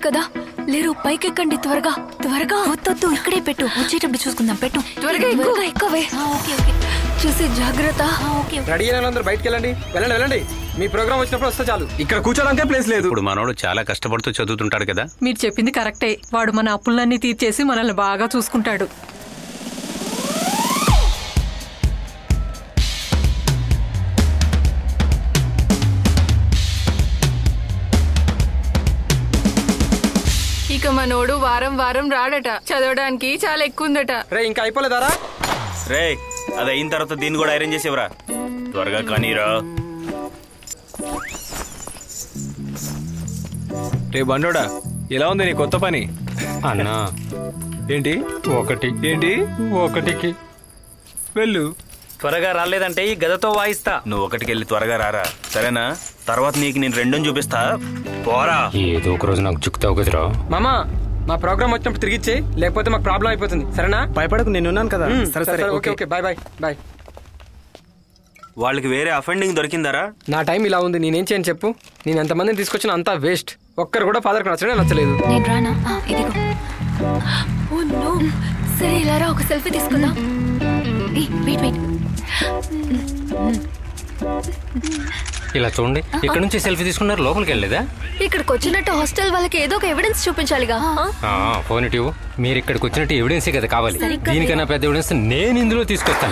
కదా లేరు పైకెక్కండి త్వరగా త్వరగా వద్దొద్దు ఇక్కడే పెట్టు వచ్చేటప్పుడు చూసుకుందాం పెట్టు త్వరగా ఎక్కువగా ఎక్కువే ఓకే ఓకే చూసి జాగ్రత్త ఓకే రెడీ అయిన వాళ్ళందరూ బయటికి వెళ్ళండి వెళ్ళండి వెళ్ళండి మీ ప్రోగ్రామ్ వచ్చినప్పుడు వస్తే చాలు ఇక్కడ కూర్చోడానికే ప్లేస్ లేదు ఇప్పుడు మనోడు చాలా కష్టపడుతూ చదువుతుంటాడు కదా మీరు చెప్పింది కరెక్టే వాడు మన అప్పులన్నీ తీర్చేసి మనల్ని బాగా చూసుకుంటాడు ఇక మనోడు వారం వారం రాడట చదవడానికి చాలా ఎక్కువ ఉందట రే ఇంకా అయిపోలేదారా రే అది అయిన తర్వాత దీన్ని కూడా ఐరన్ చేసేవరా త్వరగా కానీరా రే బండోడా ఎలా ఉంది నీ కొత్త పని అన్నా ఏంటి ఒకటి ఏంటి ఒకటికి వెళ్ళు త్వరగా రాలేదంటే ఈ గదతో వాయిస్తా నువ్వు ఒకటికి వెళ్ళి త్వరగా రారా సరేనా తర్వాత నీకు నేను రెండని చూపిస్తా పోరా ఏదో ఒక రోజు నాకు చుక్తావు కదరా మామా మా ప్రోగ్రామ్ వచ్చినప్పుడు తిరిగి ఇచ్చేయి లేకపోతే మాకు ప్రాబ్లం అయిపోతుంది సరేనా భయపడకు నేనున్నాను కదా మ్మ్, సరే సరే okay okay bye bye bye వాళ్ళకి వేరే అఫెండింగ్ దొరికిందరా నా టైం ఇలా ఉంది నేనేం చేయను చెప్పు నేను ఎంతమందిని తీసుకొచ్చిన అంతా వేస్ట్ ఒక్కరు కూడా ఫాదర్కి నచ్చడే నచ్చలేదు నేను రానా ఆ, ఇదిగో ఓ నో సరే ఇలా రా ఒక సెల్ఫీ తీసుకుందాం ఏయ్, వెయిట్ వెయిట్ ఇలా చూడండి ఇక్కడ నుంచి సెల్ఫీ తీసుకున్నారు లోపలికి వెళ్ళలేదా ఇక్కడికి వచ్చినట్టు హాస్టల్ వాళ్ళకి ఏదో ఒక ఎవిడెన్స్ చూపించాలిగా ఆ, ఫోన్ ఇటు ఇవ్వు. మీరు ఇక్కడికి వచ్చినట్టు ఎవిడెన్సే కదా కావాలి దీనికన్నా పెద్ద ఎవిడెన్స్ నేను ఇందులో తీసుకొస్తాను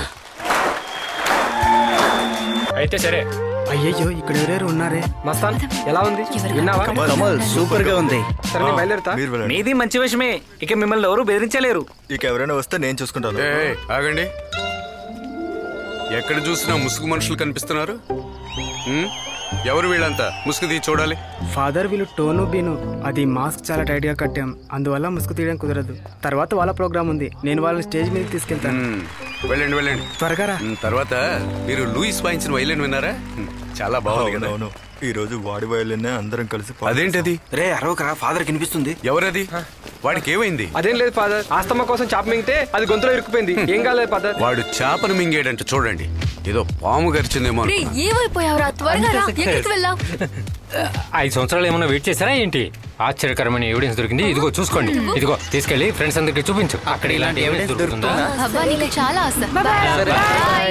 అయితే సరే అయ్యయ్యో ఇక్కడ ఎవరెవరు ఉన్నారే మస్తాన్ ఎలా ఉంది విన్నావా కమల్ సూపర్ గా ఉంది సరే నేను బయలుదేరుతా మీరు వెళ్ళండి నీది మంచి విషయమే ఇక మిమ్మల్ని ఎవరు బెదిరించలేరు ఇక ఎవరైనా వస్తే నేను చూసుకుంటాను ఏయ్, ఆగండి ఎక్కడ చూసినా ముసుగు మనుషులు కనిపిస్తున్నారు ఉమ్, ఎవరు వీళ్ళంతా ముసుగు తీసి చూడాలి ఫాదర్ వీళ్ళు టోను బీను అది మాస్క్ చాలా టైట్ గా కట్టాం అందువల్ల ముసుగు తీయడం కుదరదు తర్వాత వాళ్ళ ప్రోగ్రామ్ ఉంది నేను వాళ్ళని స్టేజ్ మీద తీసుకెళ్తాను ఉమ్, వెళ్ళండి వెళ్ళండి త్వరగా రా ఉమ్, తర్వాత మీరు లూయిస్ వాయించిన వైలిన్ విన్నారా ఉమ్, చాలా బాగుంది కదా అవును ఈ రోజు వాడి వయలునే అందరం కలిసి పాడు- అదేంటది రే అరవకరా ఫాదర్ కనిపిస్తుంది ఎవరది వాడికి ఏమైంది అదేం లేదు ఫాదర్ ఆస్తమా కోసం చాప మింగితే అది గొంతులో ఇరుక్కుపోయింది ఏం కాలేదు ఫాదర్ వాడు చేపను మింగేడంట చూడండి ఏదో పాము గరిచిందేమో రే అనుకున్నా. ఏమైపోయావురా త్వరగా రా ఎక్కడికి వెళ్ళావు ఐదు సంవత్సరాలు ఏమైనా వెయిట్ చేశారా ఏంటి ఆశ్చర్యకరమైన ఎవిడెన్స్ దొరికింది ఇదిగో చూసుకోండి ఇదిగో తీసుకెళ్లి ఫ్రెండ్స్ అందరికి చూపించు అక్కడ ఇలాంటి ఎవిడెన్స్ దొరుకుతుందా అబ్బా నీకు చాలా ఆశ బాయ్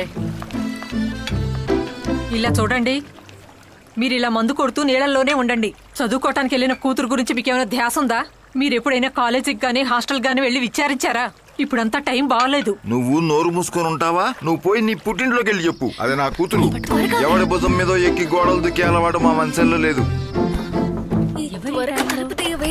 ఇలా చూడండి మీరు ఇలా మందు కొడుతూ నీళ్ళల్లోనే ఉండండి చదువుకోవటానికి వెళ్ళిన కూతురు గురించి మీకు ఏమైనా ధ్యాస ఉందా మీరు ఎప్పుడైనా కాలేజీకి గానీ హాస్టల్ గానీ వెళ్ళి విచారించారా ఇప్పుడంతా టైం బాగాలేదు నువ్వు నోరు మూసుకొని ఉంటావా నువ్వు పోయి నీ పుట్టింట్లోకి వెళ్ళి చెప్పు అది నా కూతురు ఎవడి భుజం మీద ఎక్కి గోడలు దుక్కి అలవాటు మా మనసులో లేదు త్వరగా తలుపు తీయవే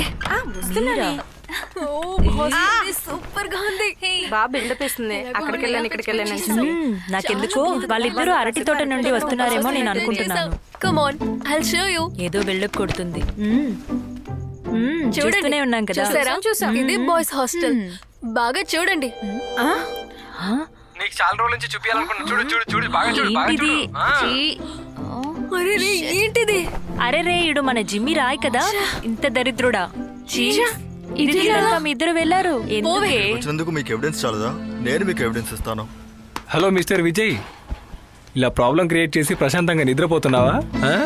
సూపర్ గా ఉంది బాగా బిల్డప్ ఇస్తుంది అక్కడికి వెళ్ళాను ఇక్కడికి వెళ్ళాను నాకెందుకు వాళ్ళిద్దరూ అరటి తోట నుండి వస్తున్నారేమో నేను అనుకుంటున్నాను come on I show you ఏదో బిల్డప్ కొడుతుంది మ్మ్. మ్మ్, చూస్తూనే ఉన్నాం కదా చూసారా చూసా ఇది బాయ్స్ హాస్టల్ బాగా చూడండి ఆ? ఆ? నీకు చాలా రోజుల నుంచి చూపించాలనుకున్నా చూడు చూడు చూడు బాగా చూడు బాగా ఏంటిది చూడు ఆ. చీ. అరే రే ఏంటిది అరే రే ఇడు మన జిమ్మి రాయ్ కదా ఇంత దరిద్రుడా చీ. ఇది ఇది ఎలా? తినక మీ ఇద్దరు వెళ్ళారు ఎందుకే వచ్చినందుకు మీకు ఎవిడెన్స్ చాలదా నేను మీకు ఎవిడెన్స్ ఇస్తాను హలో మిస్టర్ విజయ్ ఇలా ప్రాబ్లం క్రియేట్ చేసి ప్రశాంతంగా నిద్రపోతున్నావా ఆ?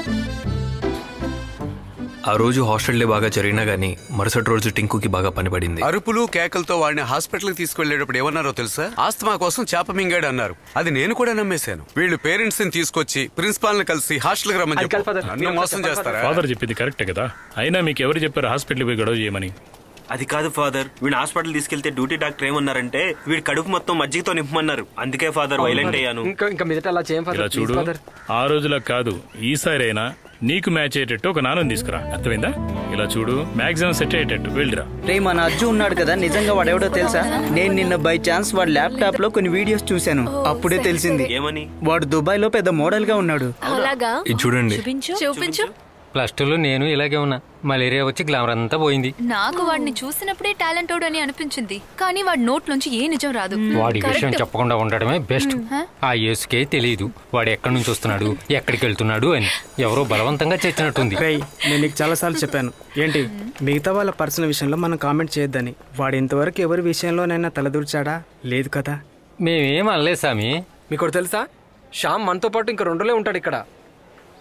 ఆ రోజు హాస్టల్లో బాగా జరిగినా గానీ మరుసటి రోజు టింకుకి బాగా పనిపడింది అరుపులు కేకలతో వాడిని హాస్పిటల్కి తీసుకెళ్లేటప్పుడు ఏమన్నారో తెలుసా ఆస్తమా కోసం చేప మింగాడు అన్నారు అది నేను కూడా నమ్మేశాను వీళ్ళు పేరెంట్స్ ని తీసుకొచ్చి ప్రిన్సిపాల్ ని కలిసి హాస్టల్ కి రమ్మని అది కాదు, చెప్పు. father. నన్ను మోసం చేస్తారా ఫాదర్ చెప్పింది కరెక్టే కదా అయినా మీకు ఎవరు చెప్పారు హాస్పిటల్ పోయి గొడవ చేయమని అది కాదు ఫాదర్ వీడు హాస్పిటల్ తీసుకెళ్తే డ్యూటీ డాక్టర్ ఏమన్నారంటే వీడి కడుపు మొత్తం మజ్జిగతో నింపమన్నారు అందుకే ఫాదర్ వైలెంట్ అయ్యాను ఇంకా ఇంకా మీదట అలా చేయం ఇలా ఫాదర్ చూడు ఫాదర్ ఆ రోజులకు కాదు ఈసారైనా నీకు మ్యాచ్ అయ్యేటట్టు ఒక నాన్నని తీసుకురా అర్థమైందా ఇలా చూడు మాక్సిమం సెట్ అయ్యేటట్టు వెళ్ళిరా రే మన అజ్జు ఉన్నాడు కదా నిజంగా వాడెవడో తెలుసా నేను నిన్న బై ఛాన్స్ వాడి ల్యాప్టాప్ లో కొన్ని వీడియోస్ చూశాను అప్పుడే తెలిసింది ఏమని వాడు దుబాయ్ లో పెద్ద మోడల్ గా ఉన్నాడు అలాగా ఇది చూడండి చూపించు చూపించు ప్లస్ టూలో నేను ఇలాగే ఉన్నా మలేరియా వచ్చి గ్లామర్ అంతా పోయింది నాకు వాడిని చూసినప్పుడే టాలెంటోడ్ అని అనిపించింది కానీ వాడి నోట్ నుంచి ఏ నిజం రాదు వాడి విషయం చెప్పకుండా ఉండడమే బెస్ట్ ఆ యేసుకే తెలియదు వాడు ఎక్కడి నుంచి వస్తున్నాడు ఎక్కడికి వెళ్తున్నాడు అని ఎవరో బలవంతంగా చచ్చినట్టుంది రేయ్ నేను నీకు చాలా సార్లు చెప్పాను ఏంటి మిగతా వాళ్ళ పర్సనల్ విషయంలో మనం కామెంట్ చేయొద్దని వాడు ఇంతవరకు ఎవరి విషయంలోనైనా తలదూర్చాడా లేదు కదా మేమేం అనలేదు సామి మీకు ఒకటి తెలుసా శ్యామ్ మనతో పాటు ఇంకా రెండులే ఉంటాడు ఇక్కడ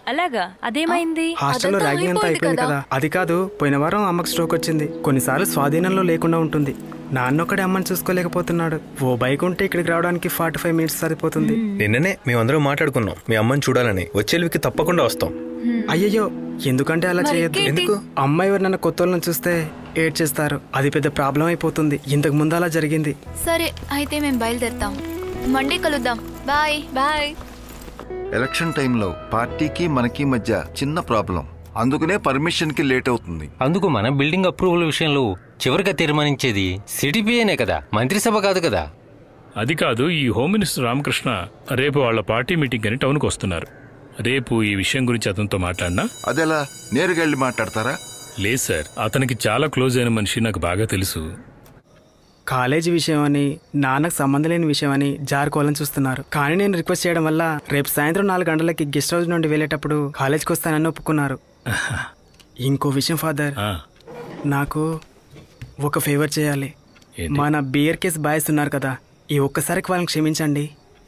అలాగా అదేమైంది హాస్టల్లో ర్యాగింగ్ అంతా అయిపోయింది కదా అది కాదు పోయిన వారం అమ్మకి స్ట్రోక్ వచ్చింది కొన్నిసార్లు స్వాధీనంలో లేకుండా ఉంటుంది నాన్న ఒక్కడే అమ్మని చూసుకోలేకపోతున్నాడు ఓ బైక్ ఉంటే ఇక్కడికి రావడానికి ఫార్టీ ఫైవ్ మినిట్స్ సరిపోతుంది నిన్ననే మేమందరం మాట్లాడుకున్నాం మీ అమ్మని చూడాలని వచ్చేళ్ళకి తప్పకుండా వస్తాం అయ్యయ్యో ఎందుకంటే అలా మరి చేయొద్దు ఇంకేంటి? ఎందుకు అమ్మాయి ఎవరినైనా కొత్త వాళ్ళని చూస్తే ఏడ్ చేస్తారు అది పెద్ద ప్రాబ్లం అయిపోతుంది ఇంతకు ముందు అలా జరిగింది సరే అయితే మేము బయలుదేరుతాం మండే కలుద్దాం బాయ్ బాయ్ ఎలక్షన్ టైంలో పార్టీకి మనకి మధ్య చిన్న ప్రాబ్లం అందుకనే పర్మిషన్ కి లేట్ అవుతుంది అందుకు మన బిల్డింగ్ అప్రూవల్ విషయంలో చివరిగా తీర్మానించేది సిడిపిఏనే కదా మంత్రిసభ కాదు కదా అది కాదు ఈ హోమ్ మినిస్టర్ రామకృష్ణ రేపు వాళ్ళ పార్టీ మీటింగ్ అని టౌన్కి వస్తున్నారు రేపు ఈ విషయం గురించి అతనితో మాట్లాడినా అదెలా నేరుగా వెళ్ళి మాట్లాడతారా లేదు సార్ అతనికి చాలా క్లోజ్ అయిన మనిషి నాకు బాగా తెలుసు కాలేజీ విషయం అని నాన్నకు సంబంధం లేని విషయం అని జారుకోవాలని చూస్తున్నారు కానీ నేను రిక్వెస్ట్ చేయడం వల్ల రేపు సాయంత్రం నాలుగు గంటలకి గెస్ట్ హౌస్ నుండి వెళ్ళేటప్పుడు కాలేజ్కి వస్తానని ఒప్పుకున్నారు ఇంకో విషయం ఫాదర్ నాకు ఒక ఫేవర్ చేయాలి మన బియర్ కేస్ బాయ్స్ ఉన్నారు కదా ఈ ఒక్కసారికి వాళ్ళని క్షమించండి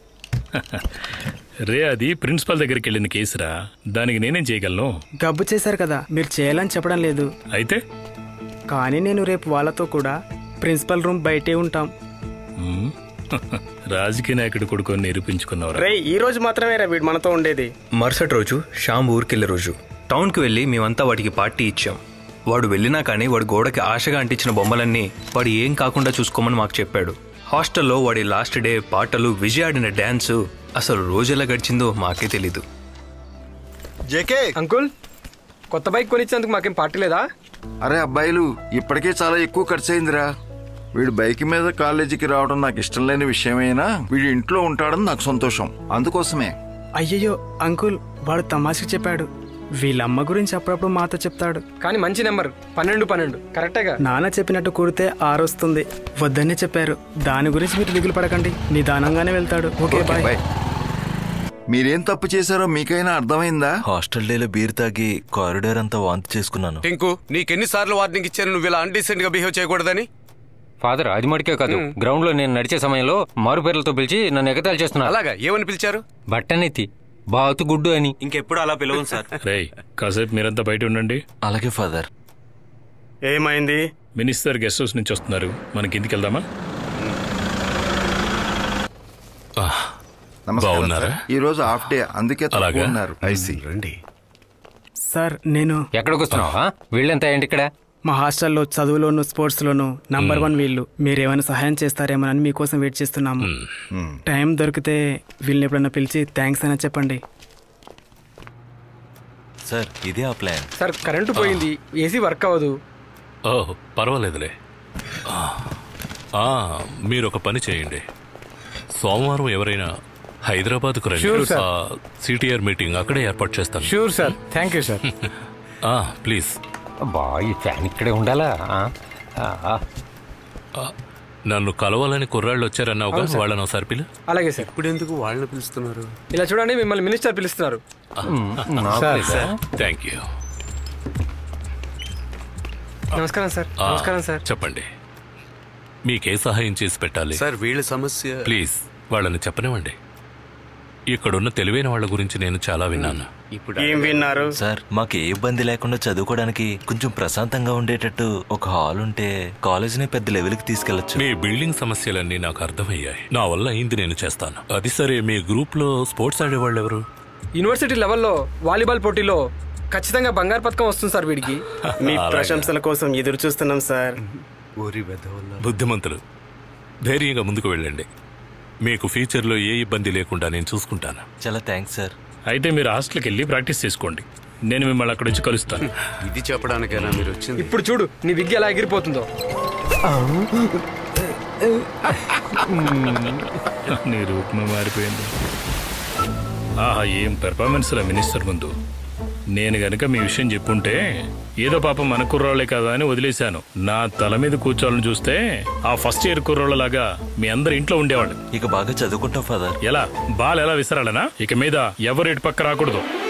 రే అది ప్రిన్సిపల్ దగ్గరికి వెళ్ళిన కేసురా దానికి నేనేం చేయగలను గబ్బు చేశారు కదా మీరు చేయాలని చెప్పడం లేదు అయితే కానీ నేను రేపు వాళ్ళతో కూడా ప్రిన్సిపల్ రూమ్ బయటే ఉంటాం మ్మ్. రాజకీయ నాయకుడు కొడుకొని నిరూపించుకున్నవరా రే ఈ రోజు మాత్రమే రా వీడు మనతో ఉండేది మరుసటి రోజు శ్యామ్ ఊరికెళ్ళే రోజు టౌన్కి వెళ్ళి మేమంతా వాడికి పార్టీ ఇచ్చాం వాడు వెళ్ళినా కానీ వాడి గోడకి ఆశగా అంటించిన బొమ్మలన్నీ వాడు ఏం కాకుండా చూసుకోమని మాకు చెప్పాడు హాస్టల్లో వాడి లాస్ట్ డే పాటలు విజయ్ ఆడిన డ్యాన్స్ అసలు రోజు ఎలా గడిచిందో మాకే తెలీదు జేకే అంకుల్ కొత్త బైక్ కొనిచ్చినందుకు మాకేం పార్టీ లేదా అరే అబ్బాయిలు ఇప్పటికే చాలా ఎక్కువ ఖర్చు అయిందిరా వీడు బైక్ మీద కాలేజీకి రావడం నాకు ఇష్టం లేని విషయమైనా వీడు ఇంట్లో ఉంటాడని నాకు సంతోషం అందుకోసమే అయ్యయ్యో అంకుల్ వాడు తమాషకి చెప్పాడు వీళ్ళమ్మ గురించి అప్పుడప్పుడు మాతో చెప్తాడు కానీ మంచి నెంబర్ పన్నెండు పన్నెండు కరెక్టేగా నాన్న చెప్పినట్టు కూడితే ఆరు వస్తుంది వద్దనే చెప్పారు దాని గురించి మీరు దిగులు పడకండి నిదానంగానే వెళ్తాడు ఓకే బాయ్ మీరేం తప్పు చేశారో మీకైనా అర్థమైందా హాస్టల్ డేలో బీర్ తాగి కారిడార్ అంతా వాంతి చేసుకున్నాను టింకు నీకెన్నిసార్లు వార్నింగ్ ఇచ్చాను నువ్వు ఇలా అన్డీసెంట్ గా బిహేవ్ చేయకూడదని ఫాదర్ అది మటుకే కాదు గ్రౌండ్ లో నేను నడిచే సమయంలో మారు పేర్లతో పిలిచి నన్ను ఎగతాళి చేస్తున్నారు అలాగా ఏమని పిలిచారు బట్టనెత్తి బాతు గుడ్డు అని ఇంకెప్పుడు అలా పిలవను సార్ రేయ్ కాసేపు మీరంతా బయట ఉండండి అలాగే ఫాదర్ ఏమైంది మినిస్టర్ గెస్ట్ హౌస్ నుంచి వస్తున్నారు మనకి ఇంటికి వెళ్దామా నమస్కారం బాగున్నారా? సార్. ఈ రోజు హాఫ్ డే అందుకే తక్కువ అలాగా? ఉన్నారు ఐసి రండి సార్ నేను ఎక్కడికి వస్తున్నావా వీళ్ళెంత ఏంటి ఇక్కడ మా హాస్టల్లో చదువులోను స్పోర్ట్స్లోను నంబర్ వన్ వీళ్ళు మీరేమైనా సహాయం చేస్తారేమోనని మీకోసం వెయిట్ చేస్తున్నాము టైం దొరికితే వీళ్ళని ఎప్పుడైనా పిలిచి థ్యాంక్స్ అని చెప్పండి సార్ ఇదే ఆ ప్లాన్ సార్ కరెంటు పోయింది ఏసీ వర్క్ అవ్వదు ఓహ్ పర్వాలేదులే ఆ, ఆ, మీరు ఒక పని చేయండి సోమవారం ఎవరైనా హైదరాబాద్కు రండి Sure, sir. సిటిఆర్ మీటింగ్ అక్కడే ఏర్పాటు చేస్తాను sure sir thank you sir ఆ, ప్లీజ్ బా ఈ ఫ్యాన్ ఇక్కడే ఉండాలా ఆ, ఆ, ఆ. ఆ, నన్ను కలవాలని కుర్రాళ్ళు వచ్చారన్నావుగా అవును, సార్. వాళ్ళని ఒకసారి పిలు అలాగే సార్ ఇప్పుడు ఎందుకు వాళ్ళని పిలుస్తున్నారు ఇలా చూడండి మిమ్మల్ని మినిస్టర్ పిలుస్తున్నారు నాకు సార్ థ్యాంక్ యూ నమస్కారం సార్ ఆ, నమస్కారం సార్ చెప్పండి మీకే సహాయం చేసి పెట్టాలి సార్ వీళ్ళ సమస్య ప్లీజ్ వాళ్ళని చెప్పనివ్వండి ఇక్కడున్న తెలివైన వాళ్ళ గురించి నేను చాలా విన్నాను ఏం విన్నారు సార్ మాకు ఏ ఇబ్బంది లేకుండా చదువుకోవడానికి కొంచెం ప్రశాంతంగా ఉండేటట్టు ఒక హాల్ ఉంటే కాలేజీని పెద్ద లెవెల్కి తీసుకెళ్లొచ్చు మీ బిల్డింగ్ సమస్యలన్నీ నాకు అర్థమయ్యాయి నా వల్ల అయింది నేను చేస్తాను అది సరే మీ గ్రూప్ లో స్పోర్ట్స్ ఆడేవాళ్ళు ఎవరు యూనివర్సిటీ లెవెల్లో వాలీబాల్ పోటీలో ఖచ్చితంగా బంగారు పథకం వస్తుంది సార్ వీడికి మీ అలాగా. ప్రశంసల కోసం ఎదురు చూస్తున్నాం సార్ ఊరి వెధవల్ల బుద్ధిమంతులు ధైర్యంగా ముందుకు వెళ్ళండి మీకు ఫ్యూచర్లో ఏ ఇబ్బంది లేకుండా నేను చూసుకుంటాను చాలా థ్యాంక్స్ సార్ అయితే మీరు హాస్టల్కి వెళ్ళి ప్రాక్టీస్ చేసుకోండి నేను మిమ్మల్ని అక్కడ వచ్చి కలుస్తాను ఇది చెప్పడానికైనా మీరు వచ్చింది ఇప్పుడు చూడు నీ విగ్గి ఎలా ఎగిరిపోతుందో నీ రూపమే మారిపోయింది ఆహా ఏం పెర్ఫార్మెన్స్ రా మినిస్టర్ ముందు నేను గనక మీ విషయం చెప్పుంటే ఏదో పాపం మన కుర్రాళ్ళే కదా అని వదిలేశాను నా తల మీద కూర్చోవాలని చూస్తే ఆ ఫస్ట్ ఇయర్ కుర్రోళ్ళలాగా మీ అందరు ఇంట్లో ఉండేవాళ్ళు ఇక బాగా చదువుకుంటాం ఫాదర్ ఎలా బాల్ ఎలా విసరాలనా ఇక మీద ఎవరు ఇటు పక్క రాకూడదు